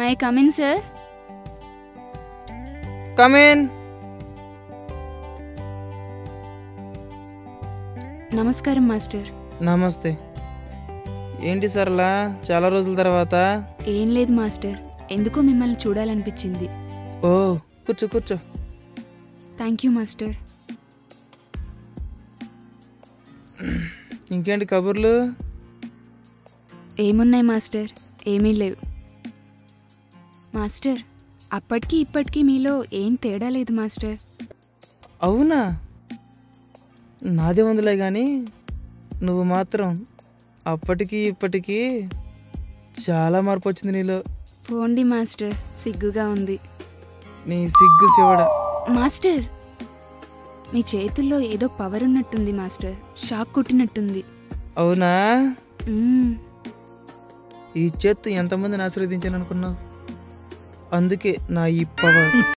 My come in sir come in నమస్కారం master నమస్తే ఏంటి సరళా చాలా రోజుల తర్వాత ఏం లేదు మాస్టర్ ఎందుకో మిమ్మల్ని చూడాలనిపించింది ఓ కూర్చో కూర్చో థ్యాంక్ యూ మాస్టర్ ఇంకేంటి కబుర్లు ఏమున్నాయి మాస్టర్ ఏమీ లేవు మాస్టర్ అప్పటికి ఇప్పటికీ మీలో ఏం తేడా లేదు మాస్టర్ అవునా నాదే ఉందిలే కానీ నువ్వు మాత్రం అప్పటికి ఇప్పటికీ చాలా మార్పు వచ్చింది నీలో పోండి మాస్టర్ సిగ్గుగా ఉంది నీ సిగ్గు శివడ మాస్టర్ మీ చేతుల్లో ఏదో పవర్ ఉన్నట్టుంది మాస్టర్ షాక్ కొట్టినట్టుంది అవునా మ్మ్. ఈ చేత్తు ఎంతమందిని ఆశీర్వదించాను అనుకున్నావు అందుకే నా ఈ పవర్